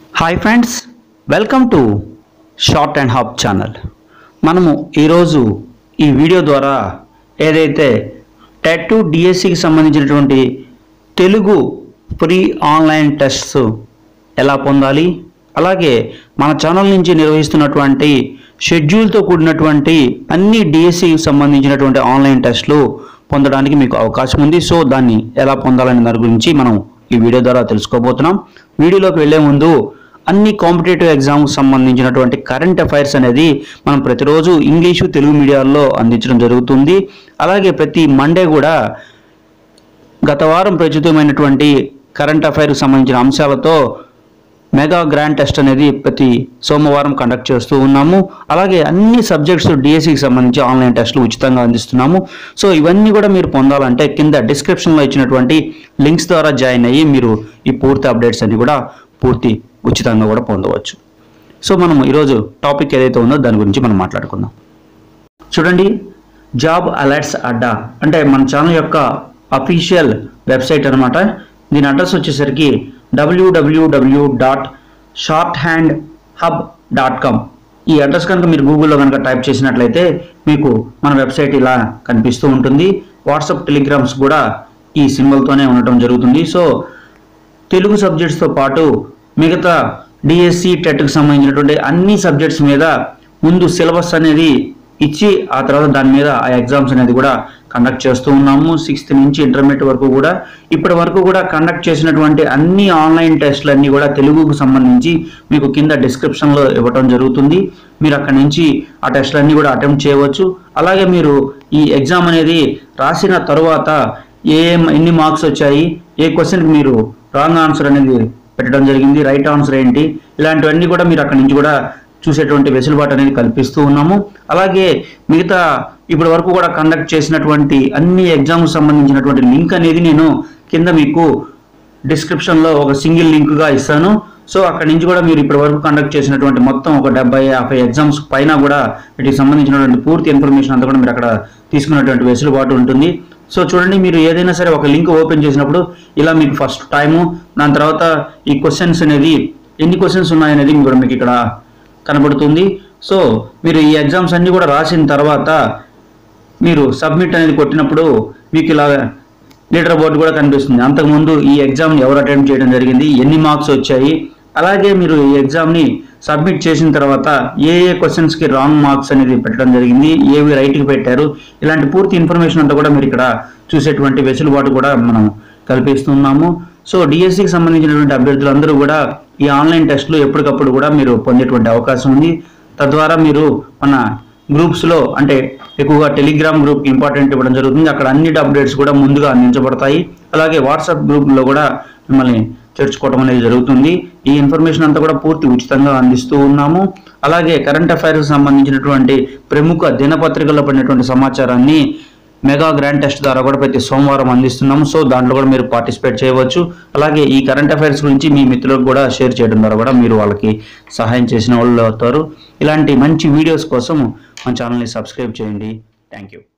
hi friends welcome to shorthand hub channel మనము ఈరోజు ఈ వీడియో ద్వారా ఏదైతే టెట్ టు డిఎస్సికి సంబంధించినటువంటి తెలుగు ప్రీ ఆన్లైన్ టెస్ట్స్ ఎలా పొందాలి అలాగే మన ఛానల్ నుంచి నిర్వహిస్తున్నటువంటి షెడ్యూల్తో కూడినటువంటి అన్ని డిఎస్సికి సంబంధించినటువంటి ఆన్లైన్ టెస్ట్లు పొందడానికి మీకు అవకాశం ఉంది సో దాన్ని ఎలా పొందాలనే దాని గురించి మనం ఈ వీడియో ద్వారా తెలుసుకోబోతున్నాం వీడియోలోకి వెళ్లే ముందు అన్ని కాంపిటేటివ్ ఎగ్జామ్కి సంబంధించినటువంటి కరెంట్ అఫైర్స్ అనేది మనం ప్రతిరోజు ఇంగ్లీషు తెలుగు మీడియాల్లో అందించడం జరుగుతుంది అలాగే ప్రతి మండే కూడా గత వారం ప్రచురితమైనటువంటి కరెంట్ అఫైర్కి సంబంధించిన అంశాలతో మెగా గ్రాండ్ టెస్ట్ అనేది ప్రతి సోమవారం కండక్ట్ చేస్తూ ఉన్నాము అలాగే అన్ని సబ్జెక్ట్స్ డిఎస్సికి సంబంధించి ఆన్లైన్ టెస్టులు ఉచితంగా అందిస్తున్నాము సో ఇవన్నీ కూడా మీరు పొందాలంటే కింద డిస్క్రిప్షన్లో ఇచ్చినటువంటి లింక్స్ ద్వారా జాయిన్ అయ్యి మీరు ఈ పూర్తి అప్డేట్స్ అన్ని కూడా పూర్తి ఉచితంగా కూడా పొందవచ్చు సో మనం ఈరోజు టాపిక్ ఏదైతే ఉందో దాని గురించి మనం మాట్లాడుకుందాం చూడండి జాబ్ అలర్ట్స్ అడ్డా అంటే మన ఛానల్ యొక్క అఫీషియల్ వెబ్సైట్ అనమాట దీని అడ్రస్ వచ్చేసరికి డబ్ల్యూడబ్ల్యూడబ్ల్యూ dot shorthand hub dot com ఈ అడ్రస్ కనుక మీరు గూగుల్లో కనుక టైప్ చేసినట్లయితే మీకు మన వెబ్సైట్ ఇలా కనిపిస్తూ ఉంటుంది వాట్సాప్ టెలిగ్రామ్స్ కూడా ఈ సింబల్తోనే ఉండటం జరుగుతుంది సో తెలుగు సబ్జెక్ట్స్తో పాటు మిగతా డిఎస్సి టెట్కి సంబంధించినటువంటి అన్ని సబ్జెక్ట్స్ మీద ముందు సిలబస్ అనేది ఇచ్చి ఆ తర్వాత దాని మీద ఆ ఎగ్జామ్స్ అనేది కూడా కండక్ట్ చేస్తూ ఉన్నాము సిక్స్త్ నుంచి ఇంటర్మీడియట్ వరకు కూడా ఇప్పటి వరకు కూడా కండక్ట్ చేసినటువంటి అన్ని ఆన్లైన్ టెస్ట్లు అన్ని కూడా తెలుగుకు సంబంధించి మీకు కింద డిస్క్రిప్షన్లో ఇవ్వటం జరుగుతుంది మీరు అక్కడి నుంచి ఆ టెస్ట్లన్నీ కూడా అటెంప్ట్ చేయవచ్చు అలాగే మీరు ఈ ఎగ్జామ్ అనేది రాసిన తరువాత ఏ ఎన్ని మార్క్స్ వచ్చాయి ఏ క్వశ్చన్కి మీరు రాంగ్ ఆన్సర్ అనేది పెట్టడం జరిగింది రైట్ ఆన్సర్ ఏంటి ఇలాంటివన్నీ కూడా మీరు అక్కడి నుంచి కూడా చూసేటువంటి వెసులుబాటు అనేది కల్పిస్తూ ఉన్నాము అలాగే మిగతా ఇప్పటి వరకు కూడా కండక్ట్ చేసినటువంటి అన్ని ఎగ్జామ్స్ సంబంధించినటువంటి లింక్ అనేది నేను కింద మీకు డిస్క్రిప్షన్లో ఒక సింగిల్ లింక్గా ఇస్తాను సో అక్కడి నుంచి కూడా మీరు ఇప్పటి వరకు కండక్ట్ చేసినటువంటి మొత్తం ఒక డెబ్బై యాభై ఎగ్జామ్స్ పైన కూడా వీటికి సంబంధించినటువంటి పూర్తి ఇన్ఫర్మేషన్ అంతా కూడా మీరు అక్కడ తీసుకున్నటువంటి వెసులుబాటు ఉంటుంది సో చూడండి మీరు ఏదైనా సరే ఒక లింక్ ఓపెన్ చేసినప్పుడు ఇలా మీకు ఫస్ట్ టైము దాని తర్వాత ఈ క్వశ్చన్స్ అనేది ఎన్ని క్వశ్చన్స్ ఉన్నాయనేది కూడా మీకు ఇక్కడ కనబడుతుంది సో మీరు ఈ ఎగ్జామ్స్ అన్ని కూడా రాసిన తర్వాత మీరు సబ్మిట్ అనేది కొట్టినప్పుడు మీకు ఇలా లీటర్ బోర్డు కూడా కనిపిస్తుంది అంతకుముందు ఈ ఎగ్జామ్ ఎవరు అటెంప్ట్ చేయడం జరిగింది ఎన్ని మార్క్స్ వచ్చాయి అలాగే మీరు ఈ ఎగ్జామ్ని సబ్మిట్ చేసిన తర్వాత ఏ ఏ క్వశ్చన్స్కి రాంగ్ మార్క్స్ అనేది పెట్టడం జరిగింది ఏవి రైట్కి పెట్టారు ఇలాంటి పూర్తి ఇన్ఫర్మేషన్ అంతా కూడా మీరు ఇక్కడ చూసేటువంటి వెసులుబాటు కూడా మనం కల్పిస్తున్నాము సో డిఎస్సికి సంబంధించినటువంటి అభ్యర్థులందరూ కూడా ఈ ఆన్లైన్ టెస్ట్లు ఎప్పటికప్పుడు కూడా మీరు పొందేటువంటి అవకాశం ఉంది తద్వారా మీరు మన గ్రూప్స్లో అంటే ఎక్కువగా టెలిగ్రామ్ గ్రూప్ ఇంపార్టెంట్ ఇవ్వడం జరుగుతుంది అక్కడ అన్ని అప్డేట్స్ కూడా ముందుగా అందించబడతాయి అలాగే వాట్సాప్ గ్రూప్లో కూడా మిమ్మల్ని చేర్చుకోవడం అనేది జరుగుతుంది ఈ ఇన్ఫర్మేషన్ అంతా కూడా పూర్తి ఉచితంగా అందిస్తూ ఉన్నాము అలాగే కరెంట్ అఫైర్స్ సంబంధించినటువంటి ప్రముఖ దినపత్రికల్లో పడినటువంటి సమాచారాన్ని మెగా గ్రాండ్ టెస్ట్ ద్వారా కూడా ప్రతి సోమవారం అందిస్తున్నాము సో దాంట్లో కూడా మీరు పార్టిసిపేట్ చేయవచ్చు అలాగే ఈ కరెంట్ అఫైర్స్ గురించి మీ మిత్రులకు కూడా షేర్ చేయడం ద్వారా కూడా మీరు వాళ్ళకి సహాయం చేసిన వాళ్ళు అవుతారు ఇలాంటి మంచి వీడియోస్ కోసం మన ఛానల్ని సబ్స్క్రైబ్ చేయండి థ్యాంక్ యూ